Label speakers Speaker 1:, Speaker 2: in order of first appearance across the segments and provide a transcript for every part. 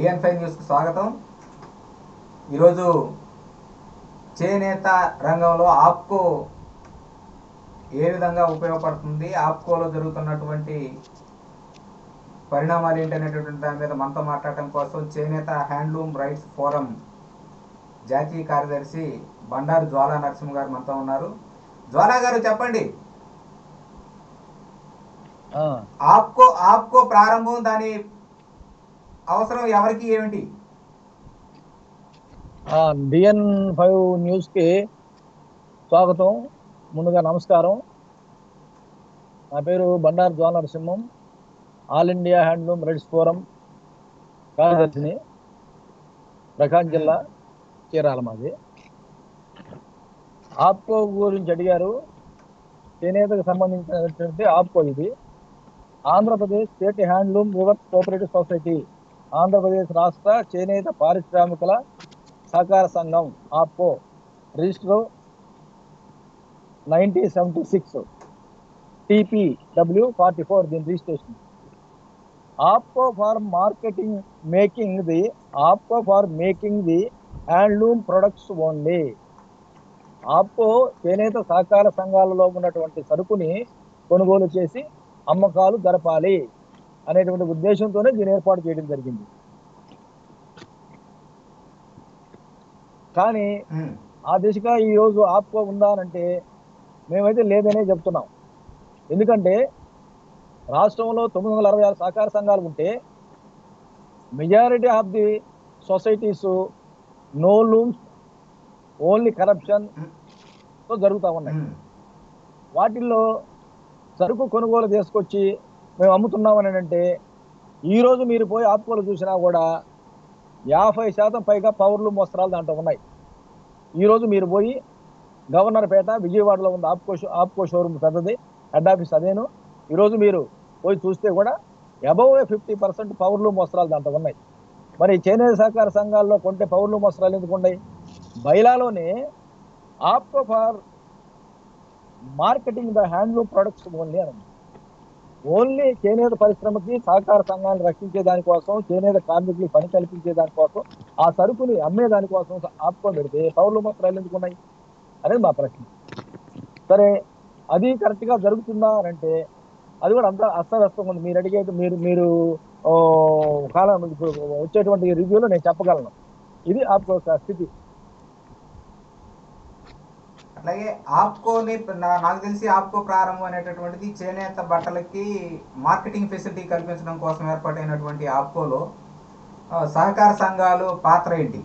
Speaker 1: డిఎన్ five న్యూస్కి స్వాగతం ఈరోజు చేనేత రంగంలో ఆప్కో ఏ విధంగా ఉపయోగపడుతుంది ఆప్కోలో జరుగుతున్నటువంటి పరిణామాలు ఏంటనేటటువంటి దాని మీద మనతో మాట్లాడటం కోసం చేనేత హ్యాండ్లూమ్ రైట్స్ ఫోరం జాతీయ కార్యదర్శి బండారు జ్వాలా నరసింహ గారు మనతో ఉన్నారు జ్వాలా గారు చెప్పండి
Speaker 2: ఆ,
Speaker 1: ఆప్కో ఆప్కో ప్రారంభం దాని అవసరం ఎవరికి ఏమిటి
Speaker 2: ఆ, డిఎన్ ఫైవ్ న్యూస్కి స్వాగతం ముందుగా నమస్కారం నా పేరు Bandaru Jwala Narasimham all India handloom rights forum కార్యదర్శిని ప్రకాశం జిల్లా చీరాల మాది ఆప్కో గురించి అడిగారు చేనేతకు సంబంధించినటువంటి ఆప్కో ఇది Andhra Pradesh state handloom weavers cooperative society Andhra Pradesh రాష్ట్ర చేనేత పారిశ్రామికల సహకార సంఘం APCO register nineteen seventy six TPW forty four దీని registration APCO for marketing making the APCO for making the handloom products only APCO చేనేత సహకార సంఘాలలో ఉన్నటువంటి సరుకుని కొనుగోలు చేసి అమ్మకాలు జరపాలి అనేటువంటి ఉద్దేశంతోనే దీన్ని ఏర్పాటు చేయడం జరిగింది కానీ
Speaker 1: ఉమ్,
Speaker 2: ఆ దిశగా ఈ రోజు ఆప్కో ఉందా అని అంటే మేమైతే లేదనే చెప్తున్నాం ఎందుకంటే రాష్ట్రంలో తొమ్మిది వందల అరవై ఆరు సహకార సంఘాలు ఉంటే majority of the societies no looms only corruption తో జరుగుతూ ఉన్నాయి
Speaker 1: ఉమ్,
Speaker 2: వాటిల్లో సరుకు కొనుగోలు చేసుకొచ్చి మేము అమ్ముతున్నామని అంటే ఈ రోజు మీరు పోయి ఆప్కోలు చూసినా కూడా యాభై శాతం పైగా పవర్లు మోస్తరాలు దాంట్లో ఉన్నాయి ఈ రోజు మీరు పోయి గవర్నర్ పేట విజయవాడలో ఉంది ఆప్కో షో ఆప్కో షోరూమ్ పెద్దది హెడ్ ఆఫీస్ అదేను ఈరోజు మీరు పోయి చూస్తే కూడా అబౌవ్ ఫిఫ్టీ పర్సెంట్ పవర్లు మోస్తరాలు దాంట్లో ఉన్నాయి మరి చేనేత సహకార సంఘాల్లో కొంటే పవర్లు మోస్తరాలు ఎందుకు ఉన్నాయి బైలాలోనే APCO for marketing the handloom products only అని ఉంది. ఓన్లీ చేనేత పరిశ్రమకి సహకార సంఘాలను రక్షించే దానికోసం చేనేత కార్మికులు పని కల్పించే దానికోసం ఆ సరుకుని అమ్మే దానికోసం ఆపుకొని పెడితే పౌరులు మాత్రాలు ఎందుకు ఉన్నాయి అనేది మా ప్రశ్న సరే అది కరెక్ట్ గా జరుగుతుందా అని అంటే అది కూడా అంత అస్తవ్యస్తంగా ఉంది మీరు అడిగే మీరు మీరు ఓ, కాలం ఇప్పుడు వచ్చేటువంటి రివ్యూలో నేను చెప్పగలను ఇది ఆప్కో యొక్క స్థితి
Speaker 1: అట్లాగే ఆప్కోని నా- నాకు తెలిసి ఆప్కో ప్రారంభం అనేటటువంటిది చేనేత బట్టలకి మార్కెటింగ్ ఫెసిలిటీ కల్పించడం కోసం ఏర్పాటైనటువంటి ఆప్కోలో ఆ, సహకార సంఘాలు పాత్ర ఏంటి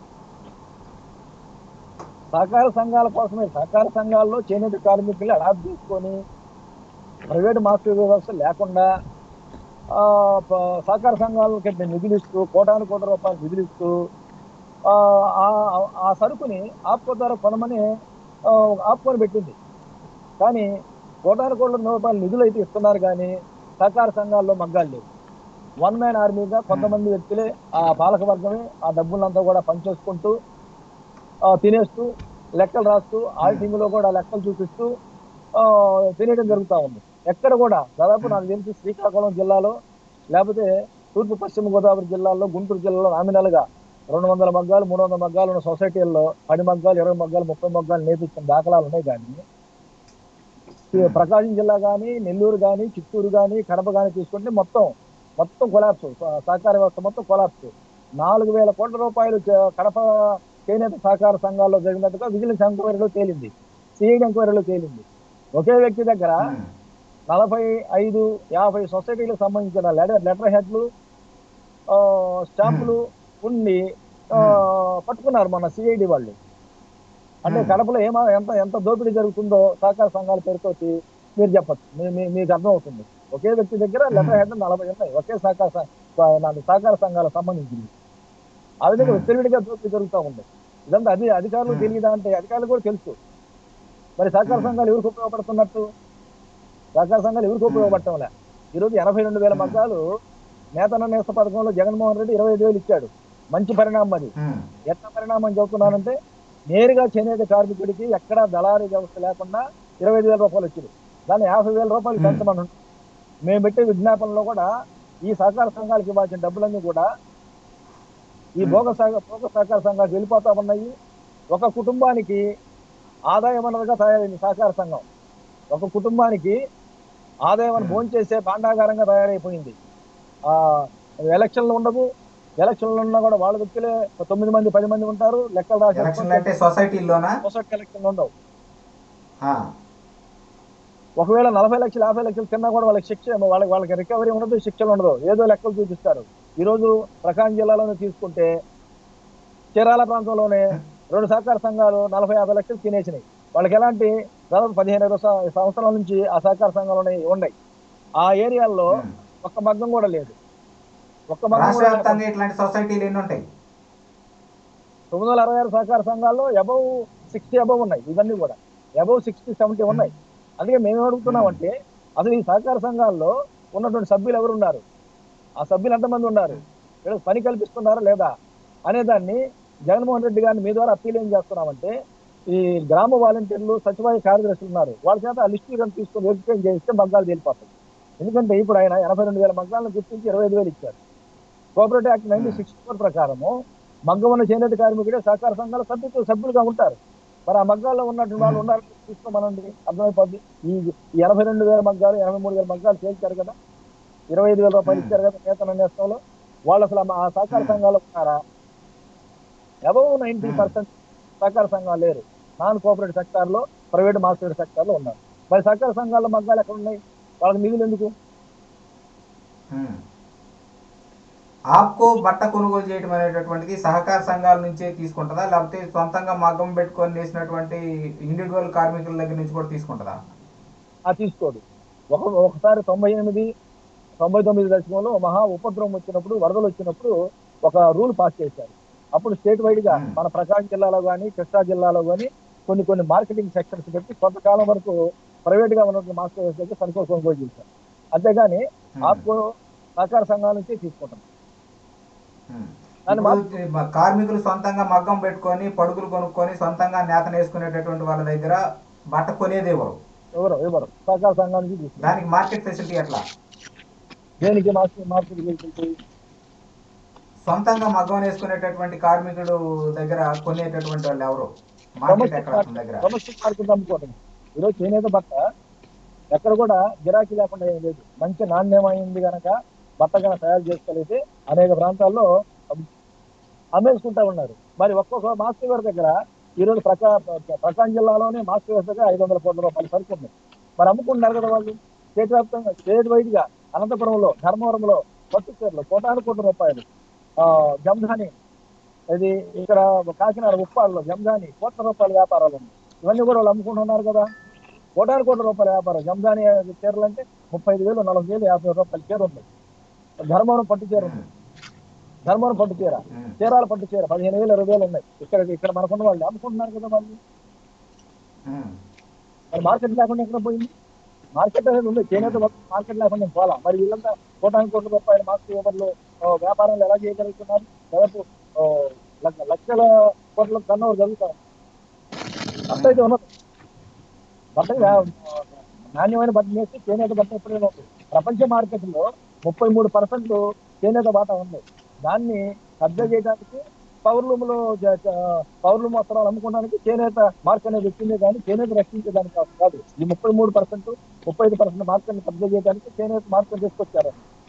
Speaker 2: సహకార సంఘాల కోసమే సహకార సంఘాల్లో చేనేత కార్మికులు అడాప్ట్ చేసుకొని ప్రైవేట్ మాస్టర్ వ్యవస్థ లేకుండా ఆ, ప- సహకార సంఘాలకి నిధులు ఇస్తూ కోటాను కోట్ల రూపాయలు నిధులు ఇస్తూ ఆ, ఆ- ఆ సరుకుని ఆప్కో ద్వారా కొనమని ఆ, ఆపుకొని పెట్టింది కానీ కోటాను కోట్ల రూపాయలు నిధులు అయితే ఇస్తున్నారు కానీ సహకార సంఘాల్లో మగ్గాలు లేవు వన్ మ్యాన్ ఆర్మీగా కొంతమంది వ్యక్తులే ఆ పాలక వర్గమే ఆ డబ్బులంతా కూడా పనిచేసుకుంటూ ఆ, తినేస్తూ లెక్కలు రాస్తూ ఆడిటింగ్ లో కూడా లెక్కలు చూపిస్తూ ఆ, తినేయడం జరుగుతూ ఉంది ఎక్కడ కూడా దాదాపు నాకు తెలిసి శ్రీకాకుళం జిల్లాలో లేకపోతే తూర్పు పశ్చిమ గోదావరి జిల్లాలో గుంటూరు జిల్లాలో నామినల్గా రెండు వందల మగ్గాలు మూడు వందల మగ్గాలు ఉన్న సొసైటీల్లో పది మగ్గాలు ఇరవై మగ్గాలు ముప్పై మగ్గాలు నేర్పించిన దాఖలాలు ఉన్నాయి కానీ ఈ ప్రకాశం జిల్లా కానీ నెల్లూరు కానీ చిత్తూరు కానీ కడప కానీ తీసుకుంటే మొత్తం మొత్తం కొలాప్స్ సహకార వ్యవస్థ మొత్తం కొలాప్స్ నాలుగు వేల కోట్ల రూపాయలు చే- కడప చేనేత సహకార సంఘాల్లో జరిగినట్టుగా విజిలెన్స్ ఎంక్వైరీలో తేలింది సిఐడి ఎంక్వైరీలో తేలింది ఒకే వ్యక్తి దగ్గర
Speaker 1: ఉమ్,
Speaker 2: నలభై ఐదు యాభై సొసైటీలకు సంబంధించిన లెటర్ లెటర్ హెడ్లు ఆ, స్టాంపులు ఉండి ఆ, పట్టుకున్నారు మన సిఐడి వాళ్ళు అంటే
Speaker 1: Hmm.
Speaker 2: కడపలో ఏమా ఎంత ఎంత దోపిడీ జరుగుతుందో సహకార సంఘాల పేరుతోటి మీరు చెప్పచ్చు మీ- మీ- మీకు అర్థం అవుతుంది ఒకే వ్యక్తి దగ్గర లెటర్ హెడ్ నలభై ఉన్నాయి ఒకే సహకార స- స- నాకు సహకార సంఘాలకు సంబంధించింది ఆ విధంగా
Speaker 1: Hmm.
Speaker 2: విచ్చలవిడిగా దోపిడీ జరుగుతూ ఉంది ఇదంతా అది అధికారులు
Speaker 1: Hmm.
Speaker 2: తెలియదా అంటే అధికారులు కూడా తెలుసు మరి సహకార
Speaker 1: Hmm.
Speaker 2: సంఘాలు ఎవరికి ఉపయోగపడుతున్నట్టు సహకార సంఘాలు ఎవరికి ఉపయోగపడటం లే ఈరోజు ఎనభై రెండు వేల
Speaker 1: Hmm.
Speaker 2: మగ్గాలు నేతన నేస్త పథకంలో జగన్మోహన్ రెడ్డి ఇరవై ఐదు వేలు ఇచ్చాడు మంచి పరిణామం అది
Speaker 1: ఉమ్,
Speaker 2: ఎట్లా పరిణామం చెబుతున్నానంటే నేరుగా చేనేత కార్మికుడికి ఎక్కడా దళారీ వ్యవస్థ లేకుండా ఇరవై ఐదు వేల రూపాయలు వచ్చింది దాన్ని యాభై వేల రూపాయలు
Speaker 1: Hmm.
Speaker 2: పెంచమని మేము పెట్టే విజ్ఞాపనలో కూడా ఈ సహకార సంఘాలకు ఇవ్వాల్సిన డబ్బులన్నీ కూడా ఈ
Speaker 1: Hmm.
Speaker 2: భోగ సహ భోగ సహకార సంఘాలు వెళ్ళిపోతా ఉన్నాయి ఒక కుటుంబానికి ఆదాయ వనరుగా తయారైంది సహకార సంఘం ఒక కుటుంబానికి ఆదాయం
Speaker 1: Hmm.
Speaker 2: భోంచేసే భాండాగారంగా తయారైపోయింది ఆ ఎలక్షన్లు ఉండవు ఎలక్షన్లు ఉన్నా కూడా వాళ్ళ వ్యక్తులే తొమ్మిది మంది పది మంది ఉంటారు లెక్కలు
Speaker 1: ఎలక్షన్లు
Speaker 2: రాసి
Speaker 1: అంటే సొసైటీల్లోనా
Speaker 2: సొసైటీ ఎలక్షన్లు ఉండవు
Speaker 1: ఆ,
Speaker 2: ఒకవేళ నలభై లక్షలు యాభై లక్షలు తిన్నా కూడా వాళ్ళకి శిక్ష వాళ్ళకి వాళ్ళకి రికవరీ ఉండదు శిక్షలు ఉండదు ఏదో లెక్కలు చూపిస్తారు ఈ రోజు ప్రకాశం జిల్లాలోనే తీసుకుంటే చీరాల ప్రాంతంలోనే రెండు సహకార సంఘాలు నలభై యాభై లక్షలు తినేసినాయి వాళ్ళకి ఎలాంటి దాదాపు పదిహేను ఇరవై సం- సంవత్సరాల నుంచి ఆ సహకార సంఘాలు ఉన్నాయి ఉన్నాయి ఆ ఏరియాల్లో
Speaker 1: ఉమ్.
Speaker 2: ఒక్క మగ్గం కూడా లేదు ఒక్క మగ్గం
Speaker 1: రాష్ట్ర
Speaker 2: కూడా
Speaker 1: వ్యాప్తంగా ఇట్లాంటి సొసైటీలు ఎన్ని ఉంటాయి
Speaker 2: తొమ్మిది వందల అరవై ఆరు సహకార సంఘాల్లో అబౌవ్ సిక్స్టీ అబౌవ్ ఉన్నాయి ఇవన్నీ కూడా అబౌవ్ సిక్స్టీ సెవెంటీ ఉన్నాయి అందుకే మేము అడుగుతున్నామంటే అసలు ఈ సహకార సంఘాల్లో ఉన్నటువంటి సభ్యులు ఎవరు ఉన్నారు ఆ సభ్యులు ఎంతమంది ఉన్నారు వీళ్ళకి పని కల్పిస్తున్నారా లేదా అనే దాన్ని జగన్మోహన్ రెడ్డి గారిని మీ ద్వారా అప్పీల్ ఏం చేస్తున్నామంటే ఈ గ్రామ వాలంటీర్లు సచివాలయ కార్యదర్శులు ఉన్నారు వాళ్ళ చేత ఆ లిస్టు కానీ తీసుకొని వెరిఫికేషన్ చేయిస్తే మగ్గాలు తేలిపోతాయి ఎందుకంటే ఇప్పుడు ఆయన ఎనభై రెండు వేల మగ్గాలను గుర్తించి ఇరవై ఐదు వేలు ఇచ్చారు cooperative act nineteen sixty four ప్రకారము మగ్గం ఉన్న చేనేత కార్మికుడే సహకార సంఘాల సభ్యులు సభ్యులుగా ఉంటారు మరి ఆ మగ్గాల్లో ఉన్నటువంటి వాళ్ళు ఉన్నారని తీసుకోమనండి అర్థమైపోద్ది ఈ ఈ ఎనభై రెండు వేల మగ్గాలు ఎనభై మూడు వేల మగ్గాలు చేయించారు కదా ఇరవై ఐదు వేల రూపాయలు ఇచ్చారు కదా నేతన నేస్తంలో వాళ్ళు అసలు ఆ సహకార సంఘాలు ఉన్నారా అబౌవ్ నైన్టీ పర్సెంట్ సహకార సంఘాలు లేరు నాన్ కోఆపరేటివ్ సెక్టార్ లో ప్రైవేట్ మార్కెట్ సెక్టార్ లో ఉన్నారు మరి సహకార సంఘాల మగ్గాలు ఎక్కడ ఉన్నాయి వాళ్ళకి మిగులు ఎందుకు
Speaker 1: ఉమ్. ఆప్కో బట్ట కొనుగోలు చేయడం అనేటటువంటిది సహకార సంఘాల నుంచే తీసుకుంటుందా లేకపోతే సొంతంగా మగ్గం పెట్టుకొని నేసినటువంటి ఇండివిజువల్ కార్మికుల దగ్గర నుంచి కూడా తీసుకుంటుందా
Speaker 2: ఆ తీసుకోడు ఒక ఒకసారి తొంభై ఎనిమిది తొంభై తొమ్మిది దశకంలో మహా ఉపద్రవం వచ్చినప్పుడు వరదలు వచ్చినప్పుడు ఒక రూల్ పాస్ చేశారు అప్పుడు స్టేట్ వైడ్ గా
Speaker 1: Hmm.
Speaker 2: మన ప్రకాశం జిల్లాలో కానీ కృష్ణా జిల్లాలో కానీ కొన్ని కొన్ని మార్కెటింగ్ సెక్షన్స్ పెట్టి కొంతకాలం వరకు ప్రైవేట్ గా ఉన్నటువంటి మాస్టర్ దగ్గర సరుకులు కొనుగోలు చేశారు అంతేగాని
Speaker 1: ఉమ్.
Speaker 2: ఆప్కో సహకార సంఘాల నుంచి తీసుకుంటాం
Speaker 1: ఉమ్.
Speaker 2: దాన్ని
Speaker 1: ఇప్పుడు మ- కార్మికులు సొంతంగా మగ్గం పెట్టుకొని పడుగులు కొనుక్కొని సొంతంగా నేత నేసుకునేటటువంటి వాళ్ళ దగ్గర బట్ట కొనేది ఎవరు
Speaker 2: ఎవరు ఎవరు సహకార సంఘాల నుంచి తీసుకుంటాం
Speaker 1: దానికి మార్కెట్ ఫెసిలిటీ ఎట్లా
Speaker 2: దేనికి మార్కెట్ మార్కెట్ వెళ్తుంది
Speaker 1: సొంతంగా మగ్గం వేసుకునేటటువంటి కార్మికుడు దగ్గర కొనేటటువంటి వాళ్ళు ఎవరు మార్కెట్ ఎక్కడ అతని దగ్గర
Speaker 2: డొమెస్టిక్ మార్కెట్ అమ్ముకోవడం ఈరోజు చేనేత బట్ట ఎక్కడ కూడా గిరాకీ లేకుండా ఏం లేదు మంచి నాణ్యమైంది గనక బట్ట కనుక తయారు చేసుకోలేసి అనేక ప్రాంతాల్లో అమ్- అమ్మేసుకుంటా ఉన్నారు మరి ఒక్కొక్క మాస్టర్ గారి దగ్గర ఈరోజు ప్రకా ప్రకాశం జిల్లాలోనే మాస్టర్ గారి దగ్గర ఐదు వందల కోట్ల రూపాయలు సరుకు ఉంది మరి అమ్ముకుంటున్నారు కదా వాళ్ళు స్టేట్ వ్యాప్తంగా స్టేట్ వైడ్ గా అనంతపురంలో ధర్మవరంలో పట్టుచీరలు కోటాను కోట్ల రూపాయలు ఆ, జంధాని ఇది ఇక్కడ కాకినాడ ఉప్పాడులో జంధాని కోట్ల రూపాయల వ్యాపారాలు ఉన్నాయి ఇవన్నీ కూడా వాళ్ళు అమ్ముకుంటున్నారు కదా కోటాను కోట్ల రూపాయల వ్యాపారం జంధాని చీరలు అంటే ముప్పై ఐదు వేలు నలభై వేలు యాభై రూపాయల చీర ఉంది ధర్మవరం పట్టు చీర ఉంది ధర్మవరం పట్టు చీర
Speaker 1: ఉమ్.
Speaker 2: చీరాల పట్టు చీర పదిహేను వేలు ఇరవై వేలు ఉన్నాయి ఇక్కడ ఇక్కడ మనకున్న వాళ్ళు అమ్ముకుంటున్నారు కదా వాళ్ళు
Speaker 1: ఉమ్.
Speaker 2: మరి మార్కెట్ లేకుండా ఎక్కడ పోయింది మార్కెట్ అనేది ఉంది చేనేత మార్కెట్ లేకుండా పోలా మరి వీళ్ళంతా కోటాను కోట్ల రూపాయల మార్కెట్ వ్యాపారులు ఆ, వ్యాపారాలు ఎలా చేయగలుగుతున్నారు దాదాపు ఆ, లక్ష- లక్షల కోట్ల కన్నవరు జరుగుతారు అట్లయితే ఉన్నది బట్ట నాణ్యమైన బట్ట చేస్తే చేనేత బట్ట ఎప్పుడైనా ఉంది ప్రపంచ మార్కెట్లో ముప్పై మూడు పర్సెంట్ చేనేత బాట ఉంది దాన్ని కబ్జా చేయడానికి పౌర్లములో జ- జ- పౌర్లము వస్త్రాలు అమ్ముకోవడానికి చేనేత మార్క్ అనేది వచ్చిందే కానీ చేనేత రక్షించడానికి కాదు- కాదు ఈ ముప్పై మూడు పర్సెంట్ ముప్పై ఐదు పర్సెంట్ మార్కెట్ కబ్జా చేయడానికి చేనేత మార్కెట్ తీసుకొచ్చారు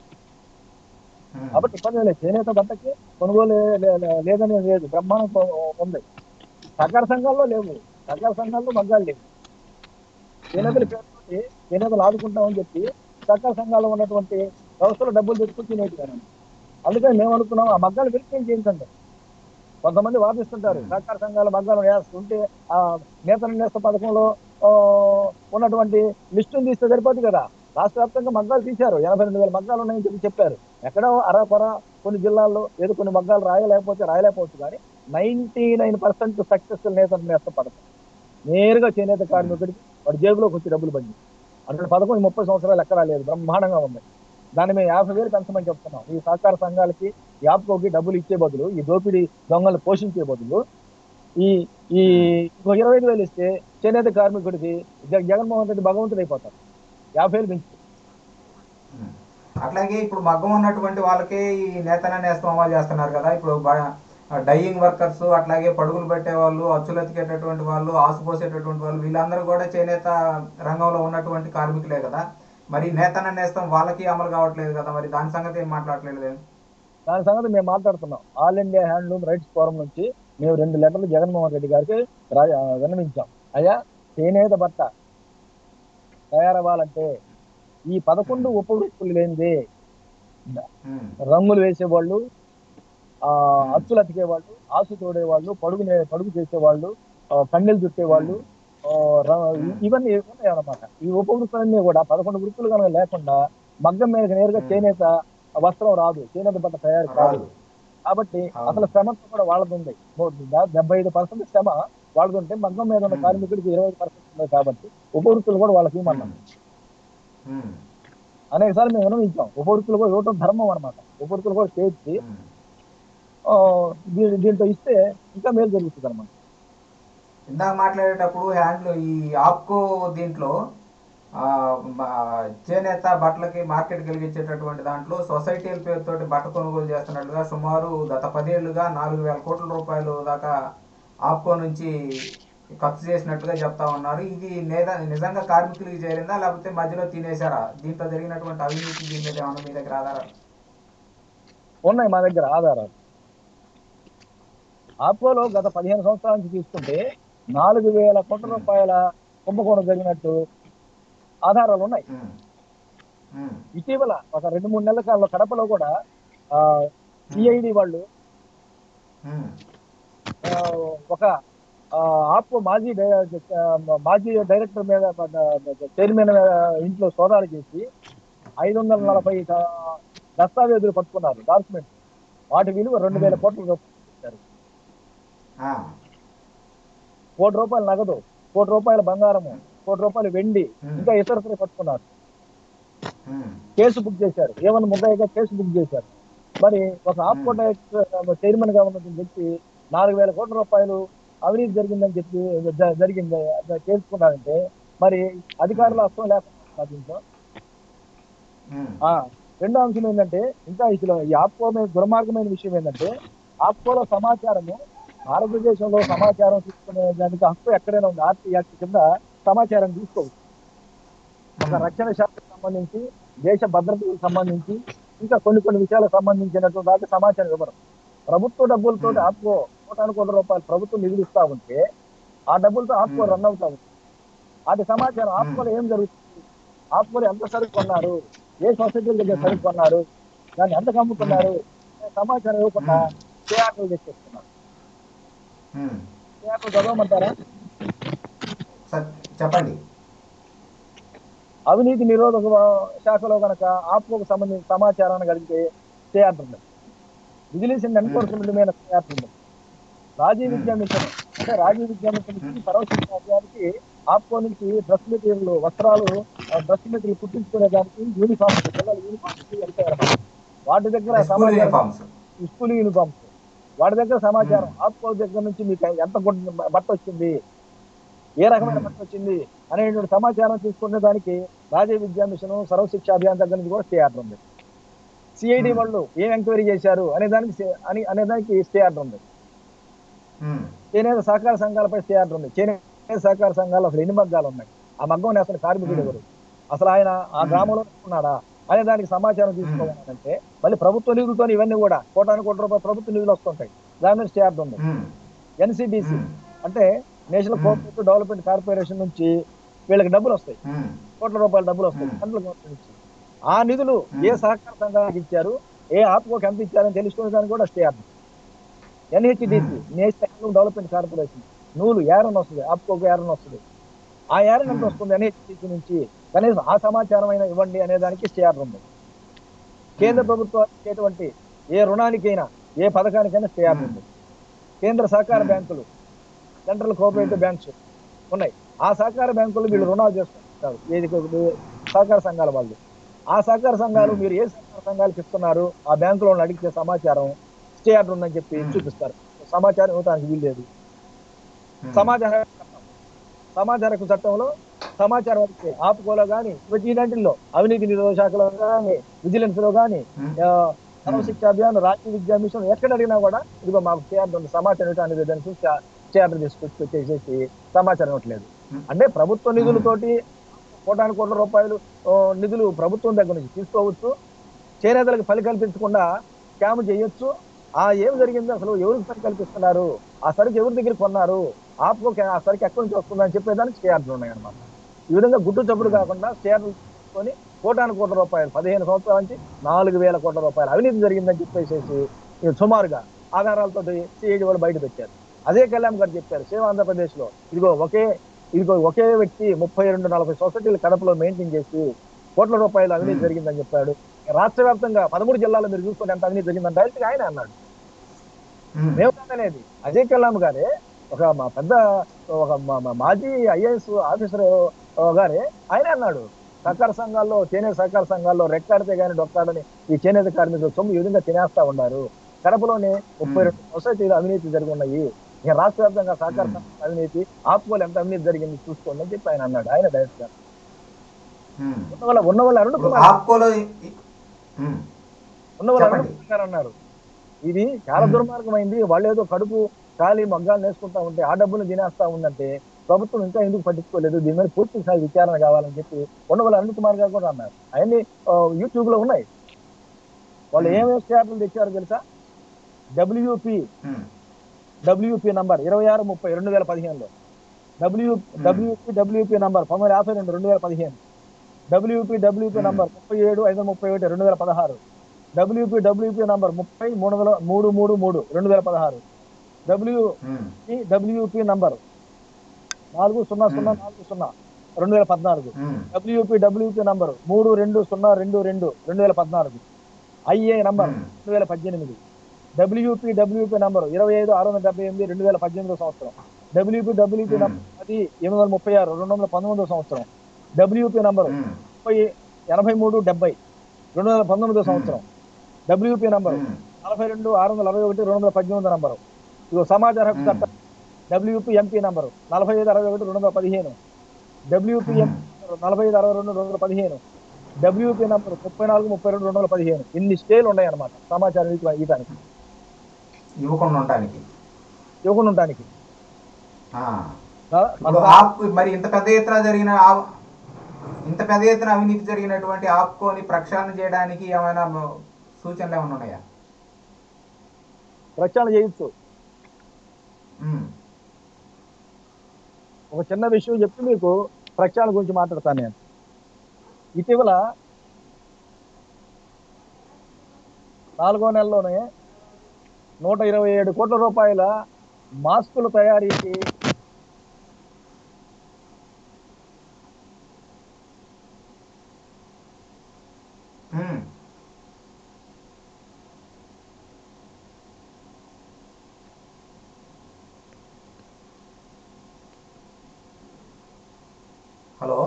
Speaker 1: ఉమ్.
Speaker 2: కాబట్టి ఇబ్బంది లేదు చేనేత బట్టకి కొనుగోలు లే- లే- లేదని లేదు బ్రహ్మాండం కొ- ఉంది సహకార సంఘాల్లో లేవు సహకార సంఘాల్లో మగ్గాలు లేవు చేనేతల పేరుతోటి చేనేతలు ఆదుకుంటామని చెప్పి సహకార సంఘాల్లో ఉన్నటువంటి వ్యవస్థలో డబ్బులు తెచ్చుకుని తినేది కానీ అందుకని మేము అనుకున్నాం ఆ మగ్గాలు వెరిఫికేషన్ చేయించండి కొంతమంది వాదిస్తుంటారు సహకార సంఘాల మగ్గాలు వేస్తుంటే ఆ నేతల నేస్త పథకంలో ఆ, ఉన్నటువంటి లిస్టును తీస్తే సరిపోదు కదా రాష్ట్ర వ్యాప్తంగా మగ్గాలు తీశారు ఎనభై రెండు వేల మగ్గాలు ఉన్నాయని చెప్పి చెప్పారు ఎక్కడో అరకొర కొన్ని జిల్లాల్లో ఏదో కొన్ని మగ్గాలు రాయలేకపోతే రాయలేకపోవచ్చు కానీ నైన్టీ నైన్ పర్సెంట్ సక్సెస్ఫుల్ నేత నేస్త పథకం నేరుగా చేనేత కార్మికుడికి వాడి జేబులోకి వచ్చి డబ్బులు పడింది అంటే పథకం ఈ ముప్పై సంవత్సరాలు ఎక్కడా లేదు బ్రహ్మాండంగా ఉంది దాన్ని మేము యాభై వేలు పెంచమని చెప్తున్నాం ఈ సహకార సంఘాలకి యాప్కోకి డబ్బులు ఇచ్చే బదులు ఈ దోపిడీ దొంగలు పోషించే బదులు ఈ ఈ ఇంకో ఇరవై ఐదు వేలు ఇస్తే చేనేత కార్మికుడికి జగ- జగన్మోహన్ రెడ్డి భగవంతుడు అయిపోతారు యాభై వేలు పెంచి
Speaker 1: ఉమ్. అట్లాగే ఇప్పుడు మగ్గం ఉన్నటువంటి వాళ్ళకే ఈ నేతన నేస్తం అమలు చేస్తున్నారు కదా ఇప్పుడు బ- డైయింగ్ వర్కర్స్ అట్లాగే పడుగులు పెట్టే వాళ్ళు అచ్చులు ఎతికేటటువంటి వాళ్ళు ఆసుపోసేటటువంటి వాళ్ళు వీళ్ళందరూ కూడా చేనేత రంగంలో ఉన్నటువంటి కార్మికులే కదా మరి నేతన నేస్తం వాళ్ళకి అమలు కావట్లేదు కదా మరి దాని సంగతి ఏం మాట్లాడలేదు
Speaker 2: దాని సంగతి మేము మాట్లాడుతున్నాం all India handloom rights forum నుంచి మేము రెండు లెటర్లు జగన్మోహన్ రెడ్డి గారికి రా- విన్నవించాం అయ్యా చేనేత బట్ట తయారవ్వాలంటే ఈ పదకొండు ఉపవృత్తులు లేనిదే
Speaker 1: ఉమ్,
Speaker 2: రంగులు వేసేవాళ్ళు ఆ అచ్చులు అతికేవాళ్ళు ఆసు తోడేవాళ్ళు పడుగు నే- పడుగు చేసేవాళ్ళు ఆ, కన్నెలు చుట్టేవాళ్ళు ఆ, ర- ఇవన్నీ ఉన్నాయి అన్నమాట ఈ ఉపవృత్తులన్నీ కూడా పదకొండు వృత్తులు కనుక లేకుండా మగ్గం మీద నేరుగా చేనేత వస్త్రం రాదు చేనేత బట్ట తయారు కాదు
Speaker 1: రాదు
Speaker 2: కాబట్టి
Speaker 1: అవును.
Speaker 2: అసలు శ్రమ కూడా వాళ్ళది ఉంది దా- డెబ్బై ఐదు పర్సెంట్ శ్రమ వాళ్ళది ఉంటే మగ్గం మీద ఉన్న
Speaker 1: Hmm.
Speaker 2: కార్మికుడికి ఇరవై ఐదు పర్సెంట్ ఉంది కాబట్టి ఉపవృత్తులు కూడా వాళ్ళకి ఇవ్వమన్నాం
Speaker 1: ఉమ్,
Speaker 2: అనేక సార్లు మేము వినవించాం ఉపవృత్తులు కూడా ఇవ్వటం ధర్మం అనమాట ఉపవృత్తులు కూడా చేర్చి
Speaker 1: ఉమ్.
Speaker 2: ఆ, దీ- దీంతో ఇస్తే ఇంకా మేలు జరుగుతుంది అనమాట
Speaker 1: ఇందాక మాట్లాడేటప్పుడు హ్యాండ్లు ఈ ఆప్కో దీంట్లో ఆ, మా చేనేత బట్టలకి మార్కెట్ కలిగించేటటువంటి దాంట్లో సొసైటీల పేరుతోటి బట్ట కొనుగోలు చేస్తున్నట్లుగా సుమారు గత పదేళ్లుగా నాలుగు వేల కోట్ల రూపాయలు దాకా ఆప్కో నుంచి ఖర్చు చేసినట్టుగా చెప్తా ఉన్నారు ఇది నేద నిజంగా కార్మికులకి చేరిందా లేకపోతే మధ్యలో తినేశారా దీంట్లో జరిగినటువంటి అవినీతి దీని మీద ఏమన్నా మీ దగ్గర ఆధారాలు
Speaker 2: ఉన్నాయి మా దగ్గర ఆధారాలు ఆప్కోలో గత పదిహేను సంవత్సరాల నుంచి తీసుకుంటే నాలుగు వేల కోట్ల రూపాయల కుంభకోణం జరిగినట్టు ఆధారాలు ఉన్నాయి
Speaker 1: ఉమ్. ఉమ్.
Speaker 2: ఇటీవల ఒక రెండు మూడు నెలల కాలంలో కడపలో కూడా సిఐడి వాళ్ళు
Speaker 1: ఉమ్.
Speaker 2: ఆ, ఒక ఆ, ఆప్కో మాజీ డై- ఆ, మాజీ డైరెక్టర్ మీద చైర్మన్ ఇంట్లో సోదాలు చేసి ఐదు వందల నలభై ద- దస్తావేజులు పట్టుకున్నారు డాక్యుమెంట్ వాటి విలువ రెండు వేల కోట్ల రూపాయలు ఇచ్చారు.
Speaker 1: ఆ.
Speaker 2: కోటి రూపాయలు నగదు కోటి రూపాయల బంగారము కోటి రూపాయలు వెండి
Speaker 1: Hmm.
Speaker 2: ఇంకా ఇతరత్ర పట్టుకున్నారు
Speaker 1: ఉమ్.
Speaker 2: కేసు బుక్ చేశారు ఏమన్నా ముద్దాయిగా కేసు బుక్ చేశారు మరి ఒక ఆప్కో డైరెక్టర్ చైర్మన్ గా ఉన్నటువంటి వ్యక్తి నాలుగు వేల కోట్ల రూపాయలు అవినీతి జరిగిందని చెప్పి జ- జరిగింది అది తెలుసుకున్నారంటే మరి అధికారుల అర్థం లేకుండా దీంట్లో
Speaker 1: ఉమ్.
Speaker 2: ఆ, రెండో అంశం ఏంటంటే ఇంకా ఇసలు ఈ ఆప్కో మీద దుర్మార్గమైన విషయం ఏంటంటే ఆప్కోలో సమాచారము భారతదేశంలో సమాచారం తీసుకునే దానికి హక్కు ఎక్కడైనా ఉంది ఆర్టీ యాక్ట్ కింద సమాచారం తీసుకోవచ్చు ఒక రక్షణ శాఖకు సంబంధించి దేశ భద్రతకు సంబంధించి ఇంకా కొన్ని కొన్ని విషయాలకు సంబంధించినటువంటి దాకా సమాచారం ఇవ్వరు ప్రభుత్వ డబ్బులతో
Speaker 1: Hmm.
Speaker 2: ఆప్కో కోటాను కోట్ల రూపాయలు ప్రభుత్వం నిధులు ఇస్తా ఉంటే ఆ డబ్బులతో ఆప్కో
Speaker 1: Hmm.
Speaker 2: రన్ అవుతా ఉంది అది సమాచారం ఆప్కోలో ఏం జరుగుతుంది ఆప్కోలో ఎంత సరుకు కొన్నారు ఏ సొసైటీల దగ్గర సరుకు కొన్నారు దాన్ని ఎంత అమ్ముతున్నారు అనే సమాచారం ఇవ్వకుండా
Speaker 1: Hmm.
Speaker 2: చేయాటలు తెచ్చేస్తున్నారు
Speaker 1: ఉమ్.
Speaker 2: చేయాటలు చదవమంటారా
Speaker 1: సరే, చెప్పండి
Speaker 2: అవినీతి నిరోధక శాఖలో కనుక ఆప్కోకు సంబంధించిన సమాచారాన్ని కలిగితే చేయాల్సింది విజిలెన్స్ అండ్ ఎన్ఫోర్స్మెంట్ మీద చేయాల్సింది రాజీవ్ విద్యా మిషన్ అంటే రాజీవ్ విద్యా మిషన్ నుంచి పరోక్ష అభియానికి ఆప్కో నుంచి డ్రెస్ మెటీరియల్ వస్త్రాలు డ్రెస్ మెటీరియల్ కుట్టించుకునే దానికి యూనిఫామ్ పిల్లల యూనిఫామ్స్ వెళ్తారు వాటి దగ్గర
Speaker 1: స్కూల్
Speaker 2: సమాచారం
Speaker 1: యూనిఫామ్స్
Speaker 2: స్కూల్ యూనిఫామ్స్ వాడి దగ్గర సమాచారం ఆప్కో దగ్గర నుంచి మీకు ఎంత గుడ్ బట్ట వచ్చింది ఏ రకమైన బట్ట వచ్చింది అనేటువంటి సమాచారం తీసుకునే దానికి రాజీవ్ విద్యా మిషన్ సర్వశిక్ష అభియాన్ దగ్గర నుంచి కూడా స్టే ఆర్డర్ ఉంది సిఐడి
Speaker 1: Hmm.
Speaker 2: వాళ్ళు ఏం ఎంక్వైరీ చేశారు అనే దానికి stay- అని అనే దానికి స్టే ఆర్డర్ ఉంది
Speaker 1: ఉమ్.
Speaker 2: చేనేత సహకార సంఘాలపై స్టే ఆర్డర్ ఉంది చేనేత సహకార సంఘాలు అసలు ఎన్ని మగ్గాలు ఉన్నాయి ఆ మగ్గం నేసిన కార్మికుడు
Speaker 1: Hmm.
Speaker 2: ఎవరు అసలు ఆయన ఆ
Speaker 1: Hmm.
Speaker 2: గ్రామంలో ఉన్నాడా అనే దానికి సమాచారం తీసుకోవాలంటే మళ్ళీ ప్రభుత్వ నిధులతో ఇవన్నీ కూడా కోటాను కోటి రూపాయలు ప్రభుత్వ నిధులు వస్తుంటాయి దాని మీద స్టే ఆర్డర్ ఉంది
Speaker 1: ఉమ్.
Speaker 2: ఎన్సిడిసి
Speaker 1: ఉమ్.
Speaker 2: అంటే national
Speaker 1: Hmm.
Speaker 2: Cooperative development corporation నుంచి వీళ్ళకి డబ్బులు వస్తాయి
Speaker 1: ఉమ్.
Speaker 2: కోట్ల రూపాయల డబ్బులు వస్తాయి
Speaker 1: Hmm.
Speaker 2: సెంట్రల్ గవర్నమెంట్ నుంచి ఆ నిధులు
Speaker 1: Hmm.
Speaker 2: ఏ సహకార సంఘానికి ఇచ్చారు ఏ ఆప్కోకి ఎంత ఇచ్చారని తెలుసుకునే దానికి కూడా stay order NHDC national development corporation నూలు ఏరన్ వస్తుంది ఆప్కోకి ఏరన్ వస్తుంది ఆ ఏరన్ ఎంత
Speaker 1: Hmm.
Speaker 2: వస్తుంది ఎన్హెచ్డిసి నుంచి కనీసం ఆ సమాచారం అయినా ఇవ్వండి అనే దానికి స్టే ఆర్డర్ ఉంది కేంద్ర
Speaker 1: Hmm.
Speaker 2: ప్రభుత్వం ఇచ్చేటువంటి ఏ రుణానికైనా ఏ పథకానికైనా స్టే ఆర్డర్ ఉంది కేంద్ర సహకార
Speaker 1: Hmm.
Speaker 2: బ్యాంకులు సెంట్రల్ కోఆపరేటివ్ బ్యాంక్స్ ఉన్నాయి ఆ సహకార బ్యాంకులు వీళ్ళు రుణాలు చేసుకుంటారు ఏది సహకార సంఘాల వాళ్ళు ఆ సహకార సంఘాలు
Speaker 1: Hmm.
Speaker 2: మీరు ఏ సహకార సంఘాలకు ఇస్తున్నారు ఆ బ్యాంకులో అడిగితే సమాచారం స్టే ఆర్డర్ ఉందని చెప్పి
Speaker 1: Hmm.
Speaker 2: చూపిస్తారు సమాచారం ఇవ్వడానికి వీల్లేదు
Speaker 1: ఉమ్.
Speaker 2: సమాచార చట్టం. సమాచార హక్కు చట్టంలో సమాచారం అయితే ఆపుకోలో కానీ వీటన్నింటిలో అవినీతి నిరోధక శాఖలో కానీ విజిలెన్స్ లో కానీ
Speaker 1: ఉమ్.
Speaker 2: సర్వశిక్ష అభియాన్ రాష్ట్రీయ విద్యా మిషన్ ఎక్కడ అడిగినా కూడా ఇదిగో మాకు చేయాలి ఉంది, సమాచారం ఇవ్వటం అనేది దాన్ని చూసి చేయాలి తీసుకొచ్చి వచ్చేసేసి సమాచారం ఇవ్వట్లేదు
Speaker 1: Hmm.
Speaker 2: అంటే ప్రభుత్వ నిధులతోటి కోటాను కోట్ల రూపాయలు ఆ, నిధులు ప్రభుత్వం దగ్గర నుంచి తీసుకోవచ్చు చేనేతలకు పని కల్పించకుండా క్యామ్ చేయొచ్చు ఆ ఏం జరిగింది అసలు ఎవరికి పని కల్పిస్తున్నారు ఆ సరుకు ఎవరి దగ్గర కొన్నారు ఆప్కో ఆ సరుకు ఎక్కడి నుంచి వస్తుందని చెప్పేదానికి స్టేర్లు ఉన్నాయి అనమాట ఈ విధంగా గుట్టు చప్పుడు కాకుండా స్టేర్లు తీసుకొని కోటాను కోట్ల రూపాయలు పదిహేను సంవత్సరాల నుంచి నాలుగు వేల కోట్ల రూపాయలు అవినీతి జరిగిందని చెప్పేసి ఇక సుమారుగా ఆధారాలతో సిఐడి వాళ్ళు బయట పెట్టారు అదే కళ్యాణ్ గారు చెప్పారు సేవ ఆంధ్రప్రదేశ్ లో ఇదిగో ఒకే ఇదిగో ఒకే వ్యక్తి ముప్పై రెండు నలభై సొసైటీలు కడపలో మెయింటైన్ చేసి కోట్ల రూపాయలు అవినీతి
Speaker 1: Hmm.
Speaker 2: జరిగిందని చెప్పాడు రాష్ట్ర వ్యాప్తంగా పదమూడు జిల్లాలో మీరు చూసుకుంటే ఎంత అవినీతి జరిగిందని డైరెక్ట్ గా ఆయన అన్నాడు
Speaker 1: ఉమ్,
Speaker 2: మేము కాదనేది అజయ్ కలాం గారే ఒక మా పెద్ద ఒక మా- మా మాజీ ఐఏఎస్ ఆఫీసర్ గారే ఆయన అన్నాడు సహకార సంఘాల్లో చేనేత సహకార సంఘాల్లో రెక్కాడితే గానీ డొక్కాడని ఈ చేనేత కార్మికులు సొమ్ము ఈ విధంగా తినేస్తా ఉన్నారు కడపలోనే ముప్పై రెండు సొసైటీలు అవినీతి జరిగి ఉన్నాయి ఇక రాష్ట్ర వ్యాప్తంగా సహకార
Speaker 1: Hmm.
Speaker 2: సంఘాల అవినీతి ఆత్మలు ఎంత అవినీతి జరిగింది చూసుకోండి అని చెప్పి ఆయన అన్నాడు ఆయన డైరెక్ట్ గా
Speaker 1: ఉమ్.
Speaker 2: ఉన్న వాళ్ళ ఉన్న వాళ్ళ అరుణ్
Speaker 1: ఇప్పుడు
Speaker 2: కుమార్
Speaker 1: ఆప్కోలో ఈ- ఉమ్,
Speaker 2: ఉన్న వాళ్ళు
Speaker 1: చెప్పండి.
Speaker 2: అరుణ్ కుమార్ గారు అన్నారు ఇది చాలా
Speaker 1: మ్మ్.
Speaker 2: దుర్మార్గమైంది వాళ్ళు ఏదో కడుపు ఖాళీ మగ్గాలు నేసుకుంటా ఉంటే ఆ డబ్బులు తినేస్తా ఉందంటే ప్రభుత్వం ఇంకా ఎందుకు పట్టించుకోలేదు దీని మీద పూర్తి స్థాయి విచారణ కావాలని చెప్పి ఉండవల్లి అరుణ్ కుమార్ గారు కూడా అన్నారు అవన్నీ యూట్యూబ్ లో ఉన్నాయి వాళ్ళు
Speaker 1: మ్మ్.
Speaker 2: ఏమేమి స్టార్లు తెచ్చారో తెలుసా డబ్ల్యూపి
Speaker 1: ఉమ్,
Speaker 2: డబ్ల్యూపి నంబర్ ఇరవై ఆరు ముప్పై రెండు వేల పదిహేనులో డబ్ల్యూ డబ్ల్యూపి డబ్ల్యూపి నంబర్ పంతొమ్మిది యాభై రెండు రెండు వేల పదిహేను డబ్ల్యూపి డబ్ల్యూపి
Speaker 1: Hmm.
Speaker 2: నంబర్ ముప్పై ఏడు ఐదు వందల ముప్పై ఒకటి రెండు వేల పదహారు డబ్ల్యూపి డబ్ల్యూపి నంబర్ ముప్పై మూడు వందల మూడు మూడు మూడు రెండు వేల పదహారు డబ్ల్యూపి
Speaker 1: ఉమ్,
Speaker 2: డబ్ల్యూపి నంబర్ నాలుగు సున్నా సున్నా
Speaker 1: Hmm.
Speaker 2: నాలుగు సున్నా రెండు వేల పద్నాలుగు
Speaker 1: ఉమ్,
Speaker 2: డబ్ల్యూపి డబ్ల్యూపి నంబర్ మూడు రెండు సున్నా రెండు రెండు రెండు వేల పద్నాలుగు ఐఏ నంబర్
Speaker 1: ఉమ్,
Speaker 2: రెండు వేల పద్దెనిమిది డబ్ల్యూపి డబ్ల్యూపి నంబర్ ఇరవై ఐదు ఆరు వందల డెబ్బై ఎనిమిది రెండు వేల పద్దెనిమిదో సంవత్సరం డబ్ల్యూపి డబ్ల్యూపి
Speaker 1: ఉమ్,
Speaker 2: నంబర్ పది ఎనిమిది వందల ముప్పై ఆరు రెండు వందల పంతొమ్మిదో సంవత్సరం డబ్ల్యూపి నంబర్
Speaker 1: ఉమ్,
Speaker 2: ముప్పై ఎనభై మూడు డెబ్బై రెండు వందల పంతొమ్మిదో సంవత్సరం డబ్ల్యూపి నంబర్
Speaker 1: ఉమ్,
Speaker 2: నలభై రెండు ఆరు వందల అరవై ఒకటి రెండు వందల పద్దెనిమిది నంబరు ఇదిగో సమాచార హక్కు
Speaker 1: ఉమ్.
Speaker 2: చట్టం డబ్ల్యూపి ఎంపీ నంబరు నలభై ఐదు అరవై ఒకటి రెండు వందల పదిహేను డబ్ల్యూపి
Speaker 1: ఉమ్,
Speaker 2: ఎంపీ నంబరు నలభై ఐదు అరవై రెండు రెండు వందల పదిహేను డబ్ల్యూపీ నంబర్ ముప్పై నాలుగు ముప్పై రెండు రెండు వందల పదిహేను ఇన్ని స్టేలు ఉన్నాయన్నమాట సమాచారం ఇవ్వ- ఇవ్వడానికి
Speaker 1: ఇవ్వకుండా ఉండటానికి
Speaker 2: ఇవ్వకుండా ఉండడానికి
Speaker 1: ఆ.
Speaker 2: ఆ,
Speaker 1: ఇప్పుడు ఆప్ మరి ఇంత పెద్ద ఎత్తున జరిగిన ఆ- ఇంత పెద్ద ఎత్తున అవినీతి జరిగినటువంటి ఆప్కోని ప్రక్షాళన చేయడానికి ఏమైనా మ- సూచనలు ఏమైనా ఉన్నాయా
Speaker 2: ప్రచారం చేయొచ్చు
Speaker 1: ఉమ్,
Speaker 2: ఒక చిన్న విషయం చెప్పి మీకు ప్రక్షాళన గురించి మాట్లాడతాను నేను ఇటీవల నాలుగో నెలలోనే నూట ఇరవై ఏడు కోట్ల రూపాయల మాస్కుల తయారీకి
Speaker 1: ఉమ్. హలో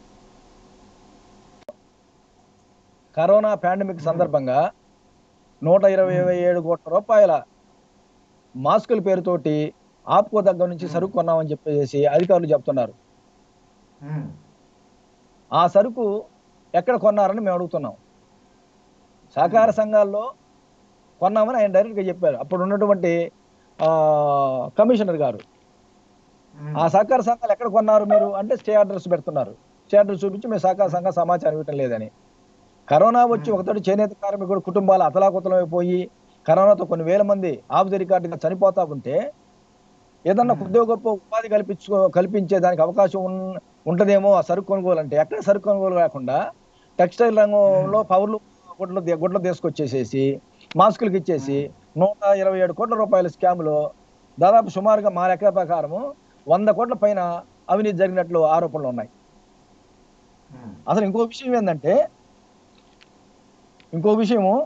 Speaker 2: కరోనా పాండమిక్ సందర్భంగా నూట ఇరవై ఏడు కోట్ల రూపాయల మాస్కుల పేరుతోటి ఆప్కో దగ్గర నుంచి సరుకు కొన్నామని చెప్పేసి అధికారులు చెప్తున్నారు
Speaker 1: ఉమ్,
Speaker 2: ఆ సరుకు ఎక్కడ కొన్నారని మేము అడుగుతున్నాం సహకార సంఘాల్లో కొన్నామని ఆయన డైరెక్ట్గా చెప్పారు అప్పుడు ఉన్నటువంటి ఆ, కమిషనర్ గారు
Speaker 1: ఉమ్,
Speaker 2: ఆ సహకార సంఘాలు ఎక్కడ కొన్నారు మీరు అంటే స్టే అడ్రస్ పెడుతున్నారు స్టే అడ్రస్ చూపించి మేము సహకార సంఘ సమాచారం ఇవ్వటం లేదని కరోనా వచ్చి ఒకతోటి చేనేత కార్మికుడు కుటుంబాలు అతలాకుతలమైపోయి కరోనాతో కొన్ని వేల మంది ఆఫ్ ది రికార్డుగా చనిపోతా ఉంటే ఏదన్నా
Speaker 1: Hmm.
Speaker 2: ఉద్యోగ ఉప- ఉపాధి కల్పించు కల్పించే దానికి అవకాశం ఉన్- ఉంటదేమో ఆ సరుకు కొనుగోలు అంటే ఎక్కడ సరుకు కొనుగోలు కాకుండా టెక్స్టైల్ రంగంలో పౌర్లు గుడ్లు దే- గుడ్లు తీసుకొచ్చేసేసి మాస్కులకి ఇచ్చేసి నూట ఇరవై ఏడు కోట్ల రూపాయల స్కామ్లో దాదాపు సుమారుగా మా లెక్క ప్రకారము వంద కోట్ల పైన అవినీతి జరిగినట్లు ఆరోపణలు ఉన్నాయి
Speaker 1: ఉమ్,
Speaker 2: అసలు ఇంకో విషయం ఏంటంటే ఇంకో విషయము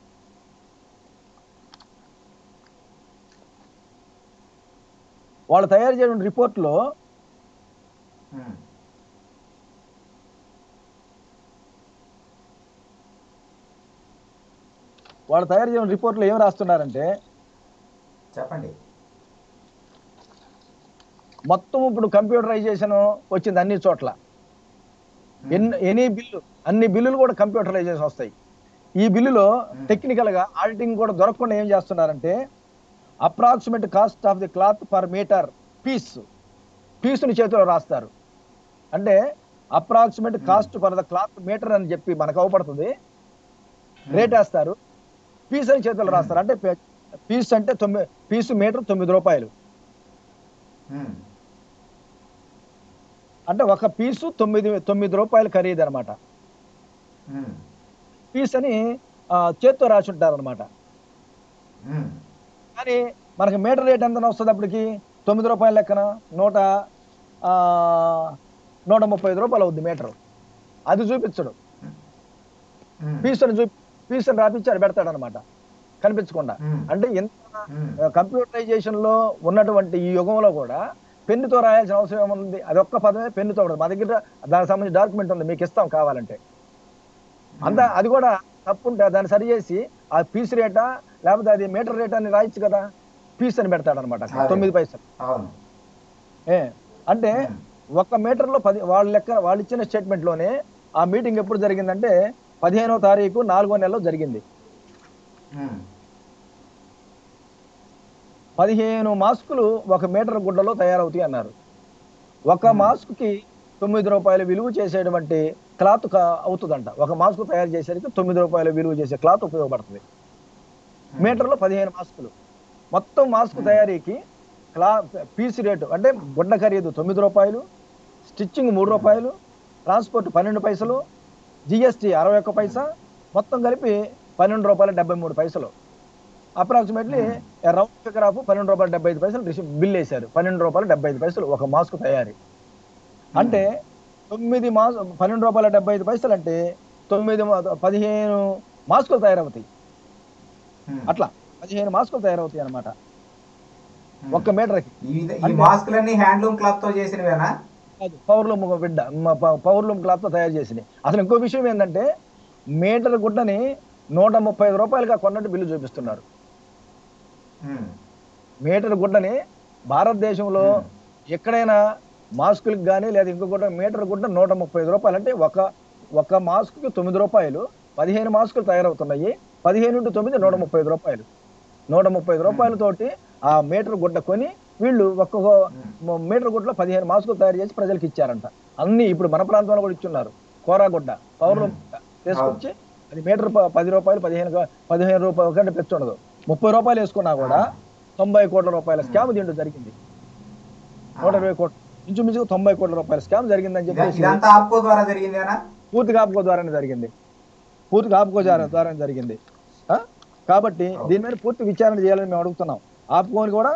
Speaker 2: వాళ్ళు తయారు చేయడం రిపోర్ట్లో
Speaker 1: ఉమ్,
Speaker 2: వాళ్ళు తయారు చేయడం రిపోర్ట్లో ఏం రాస్తున్నారంటే
Speaker 1: చెప్పండి
Speaker 2: మొత్తం ఇప్పుడు కంప్యూటరైజేషన్ వచ్చింది అన్ని చోట్ల
Speaker 1: ఉమ్,
Speaker 2: ఎన్ని ఎనీ బిల్లు అన్ని బిల్లులు కూడా కంప్యూటరైజేషన్ వస్తాయి ఈ బిల్లులో టెక్నికల్ గా ఆడిటింగ్ కూడా దొరకకుండా ఏం చేస్తున్నారంటే approximate cost of the cloth per metre piece పీసుని చేతిలో రాస్తారు అంటే approximate cost for the cloth metre అని చెప్పి మనకు అవపడుతుంది రేట్ వేస్తారు పీస్ అని చేతిలో రాస్తారు అంటే పీస్ అంటే తొమ్మిది పీసు మీటర్ తొమ్మిది రూపాయలు
Speaker 1: ఉమ్,
Speaker 2: అంటే ఒక పీసు తొమ్మిది తొమ్మిది రూపాయలు ఖరీదు అనమాట
Speaker 1: ఉమ్,
Speaker 2: పీస్ అని ఆ, చేత్తో రాసి ఉంటారు అనమాట
Speaker 1: ఉమ్,
Speaker 2: కానీ మనకి మీటర్ రేట్ ఎంత వస్తుంది అప్పటికి తొమ్మిది రూపాయల లెక్కన నూట ఆ, నూట ముప్పై ఐదు రూపాయలు అవుద్ది మీటర్ అది చూపించడు
Speaker 1: ఉమ్,
Speaker 2: పీస్ అని చూపి పీస్ అని రాపించాడు పెడతాడు అనమాట కనిపించకుండా
Speaker 1: ఉమ్,
Speaker 2: అంటే ఎంత
Speaker 1: ఉమ్,
Speaker 2: కంప్యూటరైజేషన్ లో ఉన్నటువంటి ఈ యుగంలో కూడా పెన్నుతో రాయాల్సిన అవసరం ఏముంది అది ఒక్క పదమే పెన్నుతో ఉండదు మా దగ్గర దానికి సంబంధించి డాక్యుమెంట్ ఉంది మీకు ఇస్తాం కావాలంటే అంత అది కూడా తప్పుంటే దాన్ని సరి చేసి ఆ పీస్ రేటా లేకపోతే అది మీటర్ రేట్ అని రాయొచ్చు కదా పీస్ అని పెడతాడు అనమాట
Speaker 1: అదే.
Speaker 2: తొమ్మిది పైసలు
Speaker 1: అవును
Speaker 2: ఏ అంటే
Speaker 1: ఉమ్,
Speaker 2: ఒక్క మీటర్ లో పది వాళ్ళ లెక్క వాళ్ళు ఇచ్చిన స్టేట్మెంట్ లోనే ఆ మీటింగ్ ఎప్పుడు జరిగిందంటే పదిహేనో తారీఖు నాలుగో నెలలో జరిగింది
Speaker 1: ఉమ్,
Speaker 2: పదిహేను మాస్కులు ఒక మీటర్ గుడ్డలో తయారవుతాయి అన్నారు ఒక
Speaker 1: Hmm.
Speaker 2: మాస్క్ కి తొమ్మిది రూపాయలు విలువ చేసేటువంటి క్లాత్ క- అవుతుందంట ఒక మాస్క్ తయారు చేసేందుకు తొమ్మిది రూపాయలు విలువ చేసే క్లాత్ ఉపయోగపడుతుంది
Speaker 1: ఉమ్,
Speaker 2: మీటర్లో పదిహేను మాస్కులు మొత్తం మాస్క్ తయారీకి క్లా పీస్ రేటు అంటే గుడ్డ ఖరీదు తొమ్మిది రూపాయలు స్టిచ్చింగ్ మూడు రూపాయలు ట్రాన్స్పోర్ట్ పన్నెండు పైసలు జిఎస్టీ అరవై ఒక్క పైసా మొత్తం కలిపి పన్నెండు రూపాయల డెబ్బై మూడు పైసలు అప్రాక్సిమేట్లీ రౌండ్ ఫిగర్ ఆఫ్ పన్నెండు రూపాయల డెబ్బై ఐదు పైసలు రిసీవ్ బిల్ వేశారు పన్నెండు రూపాయల డెబ్బై ఐదు పైసలు ఒక మాస్క్ తయారీ అంటే తొమ్మిది మాస్ పన్నెండు రూపాయల డెబ్బై ఐదు పైసలు అంటే తొమ్మిది మా- పదిహేను మాస్కులు తయారవుతాయి
Speaker 1: ఉమ్,
Speaker 2: అట్లా పదిహేను మాస్కులు తయారవుతాయి అనమాట
Speaker 1: ఉమ్.
Speaker 2: ఒక్క మీటర్కి
Speaker 1: ఈ విధ- ఈ
Speaker 2: అంటే-
Speaker 1: మాస్కులన్నీ హ్యాండ్లూమ్ క్లాత్ తో చేసినవేనా
Speaker 2: పవర్లూమ్ బిడ్డ పవర్లూమ్ క్లాత్ తో తయారు చేసినాయి అసలు ఇంకో విషయం ఏంటంటే మీటర్ గుడ్డని నూట ముప్పై ఐదు రూపాయలుగా కొన్నట్టు బిల్లు చూపిస్తున్నారు
Speaker 1: ఉమ్,
Speaker 2: మీటర్ గుడ్డని భారతదేశంలో
Speaker 1: Hmm.
Speaker 2: ఎక్కడైనా మాస్కులకు కానీ లేదా ఇంకో గుడ్డ మీటర్ గుడ్డ నూట ముప్పై ఐదు రూపాయలు అంటే ఒక ఒక మాస్క్కి తొమ్మిది రూపాయలు పదిహేను మాస్కులు తయారవుతున్నాయి పదిహేను ఇంటూ తొమ్మిది నూట ముప్పై ఐదు రూపాయలు నూట ముప్పై ఐదు రూపాయలతోటి ఆ మీటర్ గుడ్డ కొని వీళ్ళు ఒక్కొక్క మ- మీటర్ గుడ్డలో పదిహేను మాస్కులు తయారు చేసి ప్రజలకు ఇచ్చారంట అన్ని ఇప్పుడు మన ప్రాంతంలో కూడా ఇచ్చున్నారు కోరాగుడ్డ పవర్లో తీసుకొచ్చి అది మీటర్ ప- పది రూపాయలు పదిహేను గా- పదిహేను రూపాయలు కంటే పెచ్చు ఉండదు ముప్పై రూపాయలు వేసుకున్నా కూడా తొంభై కోట్ల రూపాయల స్కామ్ దీంట్లో జరిగింది నూట ఇరవై కోట్లు ఇంచుమించుగా తొంభై కోట్ల రూపాయల స్కామ్ జరిగిందని
Speaker 1: ఇద-
Speaker 2: చెప్పేసి
Speaker 1: ఇదంతా ఆప్కో ద్వారా జరిగిందేనా
Speaker 2: పూర్తిగా ఆపుకో ద్వారానే జరిగింది పూర్తిగా ఆపుకో ద్వారా ద్వారానే జరిగింది ఆ? కాబట్టి దీని మీద పూర్తి విచారణ చేయాలని మేము అడుగుతున్నాం ఆపుకోని కూడా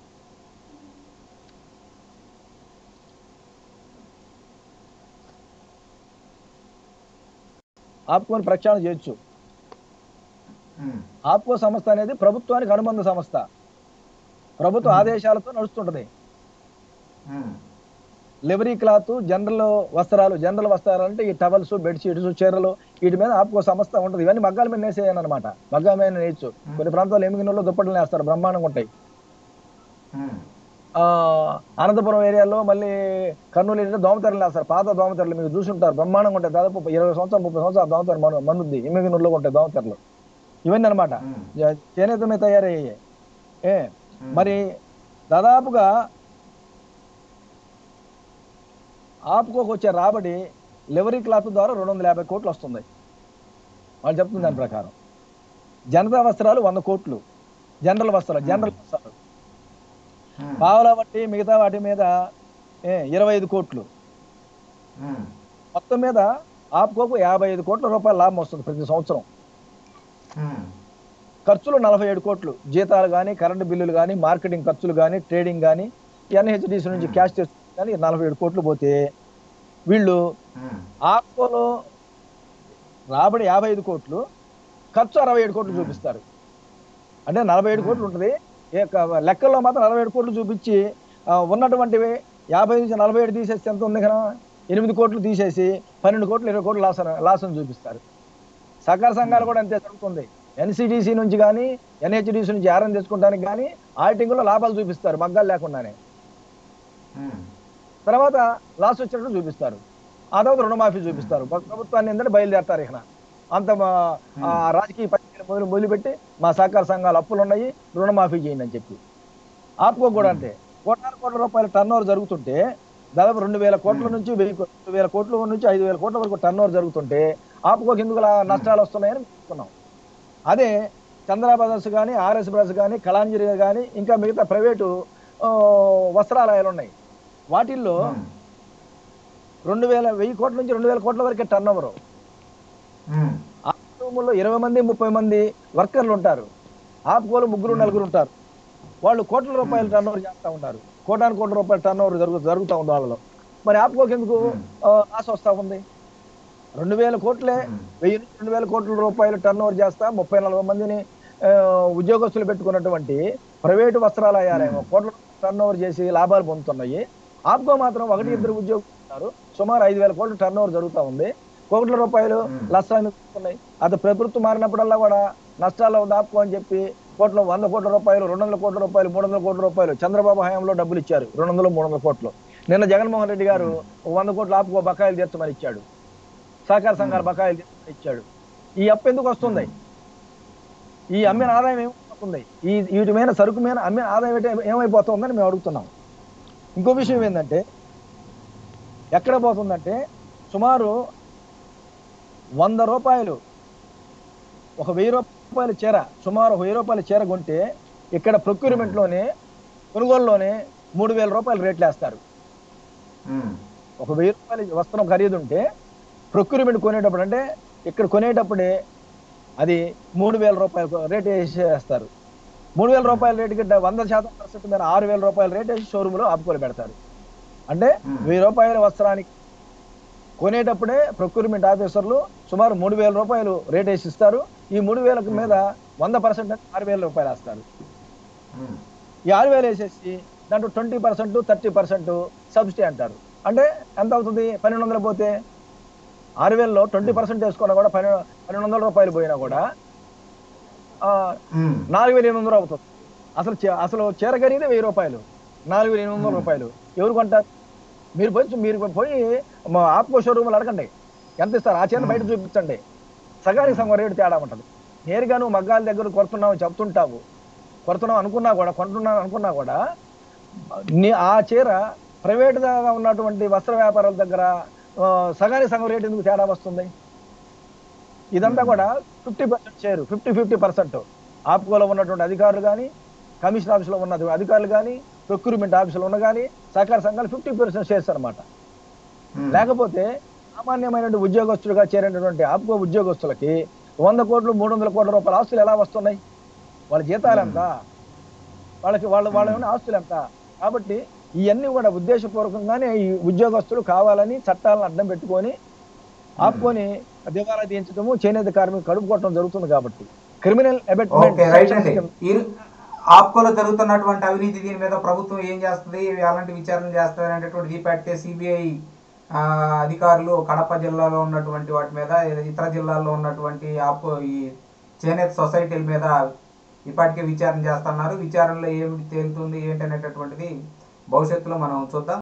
Speaker 2: ఆపుకోని ప్రక్షాళన చేయొచ్చు
Speaker 1: ఉమ్,
Speaker 2: ఆప్కో సంస్థ అనేది ప్రభుత్వానికి అనుబంధ సంస్థ ప్రభుత్వ ఆదేశాలతో నడుస్తుంటది
Speaker 1: ఉమ్,
Speaker 2: లివరీ క్లాత్ జనరల్ వస్త్రాలు జనరల్ వస్త్రాలు అంటే ఈ టవల్స్ బెడ్షీట్స్ చీరలు వీటి మీద ఆప్కో సంస్థ ఉంటుంది ఇవన్నీ మగ్గాల మీద నేసేయను అనమాట మగ్గాల మీద నేయచ్చు కొన్ని ప్రాంతాలు ఎమిగినలో దుప్పట్లు నేస్తారు బ్రహ్మాండంగా ఉంటాయి
Speaker 1: ఉమ్,
Speaker 2: ఆ, అనంతపురం ఏరియాలో మళ్ళీ కర్నూలు ఏరియాలో దోమతెరలు వేస్తారు పాత దోమతెరలు మీకు చూసుంటారు బ్రహ్మాండంగా ఉంటాయి దాదాపు ఇరవై సంవత్సరాలు ముప్పై సంవత్సరాలు దోమతెర మన మందుంది ఎమిగినూరులో ఉంటాయి దోమతెరలు ఇవన్నీ అనమాట
Speaker 1: ఉమ్,
Speaker 2: చేనేత మీద తయారయ్యాయి ఏ
Speaker 1: ఉమ్.
Speaker 2: మరి దాదాపుగా ఆపుకోకు వచ్చే రాబడి లివరీ క్లాత్ ద్వారా రెండు వందల యాభై కోట్లు వస్తుంది వాళ్ళు చెప్తుంది దాని ప్రకారం జనతా వస్త్రాలు వంద కోట్లు జనరల్ వస్త్రాలు జనరల్ వస్త్రాలు
Speaker 1: ఉమ్,
Speaker 2: పావుల బట్టి మిగతా వాటి మీద ఏ, ఇరవై ఐదు కోట్లు
Speaker 1: ఉమ్,
Speaker 2: మొత్తం మీద ఆపుకోకు యాభై ఐదు కోట్ల రూపాయల లాభం వస్తుంది ప్రతి సంవత్సరం
Speaker 1: ఉమ్,
Speaker 2: ఖర్చులు నలభై ఏడు కోట్లు జీతాలు కానీ కరెంటు బిల్లులు కానీ మార్కెటింగ్ ఖర్చులు కానీ ట్రేడింగ్ కానీ ఎన్హెచ్డిసి నుంచి క్యాష్ తెచ్చు కానీ నలభై ఏడు కోట్లు పోతే వీళ్ళు
Speaker 1: ఉమ్,
Speaker 2: ఆప్కోలో రాబడి యాభై ఐదు కోట్లు ఖర్చు అరవై ఏడు కోట్లు చూపిస్తారు అంటే నలభై ఏడు కోట్లు ఉంటుంది ఏ క- లెక్కల్లో మాత్రం నలభై ఏడు కోట్లు చూపించి ఆ, ఉన్నటువంటివి యాభై నుంచి నలభై ఏడు తీసేస్తే ఎంత ఉంది కదా ఎనిమిది కోట్లు తీసేసి పన్నెండు కోట్లు ఇరవై కోట్లు లాస్ లాసం చూపిస్తారు సహకార సంఘాలు కూడా అంతే జరుగుతుంది ఎన్సిడిసి నుంచి కానీ ఎన్హెచ్డిసి నుంచి ఆరం తెచ్చుకోవడానికి కానీ ఆడిటింగ్లో లాభాలు చూపిస్తారు మగ్గాలు లేకుండానే
Speaker 1: ఉమ్,
Speaker 2: తర్వాత లాస్ వచ్చినట్టు చూపిస్తారు ఆ తర్వాత రుణమాఫీ చూపిస్తారు ప్ర- ప్రభుత్వాన్ని ఏంటంటే బయలుదేరతారు ఇక అంత మా- ఆ రాజకీయ పత్రికలు మొదలు మొదలుపెట్టి మా సహకార సంఘాలు అప్పులు ఉన్నాయి రుణమాఫీ చేయండి అని చెప్పి ఆప్కో కూడా అంతే కోటాను కోట్ల రూపాయల టర్న్ ఓవర్ జరుగుతుంటే దాదాపు రెండు వేల కోట్ల నుంచి వెయ్యి కో- రెండు వేల కోట్ల నుంచి ఐదు వేల కోట్ల వరకు టర్న్ ఓవర్ జరుగుతుంటే ఆప్కోకి ఎందుకు అలా నష్టాలు వస్తున్నాయని చెప్తున్నాం అదే చంద్ర బ్రదర్స్ కానీ ఆర్ఎస్ బ్రదర్స్ కానీ కళాంజలి కానీ ఇంకా మిగతా ప్రైవేటు ఆ, వస్త్రాలయాలు ఉన్నాయి వాటిల్లో
Speaker 1: ఉమ్,
Speaker 2: రెండు వేల వెయ్యి కోట్ల నుంచి రెండు వేల కోట్ల వరకే టర్న్ ఓవర్
Speaker 1: ఉమ్,
Speaker 2: ఆ కుటుంబంలో ఇరవై మంది ముప్పై మంది వర్కర్లు ఉంటారు ఆపుకోలు ముగ్గురు నలుగురు ఉంటారు వాళ్ళు కోట్ల రూపాయలు టర్న్ ఓవర్ చేస్తూ ఉంటారు కోటాను కోట్ల రూపాయల టర్న్ ఓవర్ జరుగు జరుగుతూ ఉంది వాళ్ళలో మరి ఆపుకోకి ఎందుకు ఆ, ఆశ వస్తూ ఉంది రెండు వేల కోట్లే
Speaker 1: ఉమ్,
Speaker 2: వెయ్యి నుంచి రెండు వేల కోట్ల రూపాయలు టర్న్ ఓవర్ చేస్తా ముప్పై నలభై మందిని ఆ, ఉద్యోగస్తులు పెట్టుకున్నటువంటి ప్రైవేటు వస్త్రాలయాలేమో కోట్ల టర్న్ ఓవర్ చేసి లాభాలు పొందుతున్నాయి ఆప్కో మాత్రం ఒకటి ఇద్దరు ఉద్యోగులు ఉన్నారు సుమారు ఐదు వేల కోట్ల టర్న్ ఓవర్ జరుగుతూ ఉంది కోట్ల రూపాయలు
Speaker 1: Hmm.
Speaker 2: నష్టాలు ఉన్నాయి అది ప్రభుత్వం మారినప్పుడల్లా కూడా నష్టాల్లో ఉంది ఆప్కో అని చెప్పి కోట్ల వంద కోట్ల రూపాయలు రెండు వందల కోట్ల రూపాయలు మూడు వందల కోట్ల రూపాయలు చంద్రబాబు హయాంలో డబ్బులు ఇచ్చారు రెండు వందలు మూడు వందల కోట్లు నిన్న జగన్మోహన్ రెడ్డి గారు వంద కోట్లు ఆపుకో బకాయిలు తీర్చమని ఇచ్చాడు సహకార సంఘాల బకాయిలు తీర్చమని ఇచ్చాడు ఈ అప్పు ఎందుకు వస్తుంది ఈ అమ్మిన ఆదాయం ఏమైపోతుంది ఈ వీటి మీద సరుకు మీద అమ్మిన ఆదాయం ఏంటి- ఏమైపోతుందని మేము అడుగుతున్నాం ఇంకో విషయం ఏంటంటే ఎక్కడ పోతుందంటే సుమారు వంద రూపాయలు ఒక వెయ్యి రూపాయల చీర సుమారు ఒక వెయ్యి రూపాయల చీర కొంటే ఇక్కడ procurement లోనే కొనుగోలులోనే మూడు వేల రూపాయలు రేట్లు వేస్తారు
Speaker 1: ఉమ్,
Speaker 2: ఒక వెయ్యి రూపాయల వస్త్రం ఖరీదు ఉంటే ప్రొక్యూర్మెంట్ కొనేటప్పుడు అంటే ఇక్కడ కొనేటప్పుడే అది మూడు వేల రూపాయలు రేట్ వేసేస్తారు మూడు వేల రూపాయల రేటుకి డ- వంద శాతం పర్సెంట్ మీద ఆరు వేల రూపాయల రేట్ వేసి షోరూంలో ఆపుకొని పెడతారు అంటే
Speaker 1: Hmm.
Speaker 2: వెయ్యి రూపాయల వస్త్రానికి కొనేటప్పుడే ప్రొక్యూర్మెంట్ ఆఫీసర్లు సుమారు మూడు వేల రూపాయలు రేట్ వేసి ఇస్తారు ఈ మూడు వేలకు మీద వంద పర్సెంట్ ఆరు వేల రూపాయలు వేస్తారు
Speaker 1: ఉమ్,
Speaker 2: ఈ ఆరు వేలు వేసేసి దాంట్లో twenty percent thirty percent subsidy అంటారు అంటే ఎంత అవుతుంది పన్నెండు వందలు పోతే ఆరు వేలలో ట్వంటీ పర్సెంట్ వేసుకున్నా కూడా పన్నెండు పన్నెండు వందల రూపాయలు పోయినా కూడా ఆ,
Speaker 1: ఉమ్,
Speaker 2: నాలుగు వేల ఎనిమిది వందలు అవుతుంది అసలు చే- అసలు చీర ఖరీదే వెయ్యి రూపాయలు నాలుగు వేల ఎనిమిది వందల రూపాయలు ఎవరు కొంటారు మీరు పోయి మీరు పోయి మా ఆప్కో షోరూమ్లు అడగండి ఎంత ఇస్తారు ఆ చీర బయట చూపించండి సగానికి సగం రేటు తేడా ఉంటుంది నేరుగా నువ్వు మగ్గాల దగ్గర కొడుతున్నావు చెప్తుంటావు కొడుతున్నావు అనుకున్నా కూడా కొంటున్నావు అనుకున్నా కూడా నీ ఆ చీర ప్రైవేట్గా ఉన్నటువంటి వస్త్ర వ్యాపారాల దగ్గర ఆ, సగానికి సగం రేటు ఎందుకు తేడా వస్తుంది ఇదంతా కూడా fifty percent share fifty fifty percent ఆప్కోలో ఉన్నటువంటి అధికారులు కానీ కమిషన్ ఆఫీసులో ఉన్న అధికారులు కానీ ప్రొక్యూర్మెంట్ ఆఫీసులో ఉన్న కానీ సహకార సంఘాలు ఫిఫ్టీ పర్సెంట్ షేర్స్ అనమాట
Speaker 1: ఉమ్,
Speaker 2: లేకపోతే సామాన్యమైనటువంటి ఉద్యోగస్తులుగా చేరినటువంటి ఆప్కో ఉద్యోగస్తులకి వంద కోట్లు మూడు వందల కోట్ల రూపాయల ఆస్తులు ఎలా వస్తున్నాయి వాళ్ళ జీతాలు ఎంత వాళ్ళకి వాళ్ళ వాళ్ళ ఉన్న ఆస్తులు ఎంత కాబట్టి ఇవన్నీ కూడా ఉద్దేశపూర్వకంగానే ఈ ఉద్యోగస్తులు కావాలని చట్టాలను అడ్డం పెట్టుకొని ఆపుకొని దివాలా తీయించడము చేనేత కార్మికులు కడుపు కొట్టడం జరుగుతుంది కాబట్టి క్రిమినల్
Speaker 1: ఓకే రైట్ అండి
Speaker 2: అబెట్మెంట్
Speaker 1: ఈ ఆప్కోలో జరుగుతున్నటువంటి అవినీతి దీని మీద ప్రభుత్వం ఏం చేస్తుంది ఎలాంటి విచారణ చేస్తుంది అనేటటువంటి దీపాటికే సిబిఐ అధికారులు కడప జిల్లాలో ఉన్నటువంటి వాటి మీద ఇతర జిల్లాల్లో ఉన్నటువంటి ఆప్కో ఈ చేనేత సొసైటీల మీద ఇప్పటికే విచారణ చేస్తున్నారు విచారణలో ఏమిటి తేలుతుంది ఏంటి అనేటటువంటిది భవిష్యత్తులో మనం చూద్దాం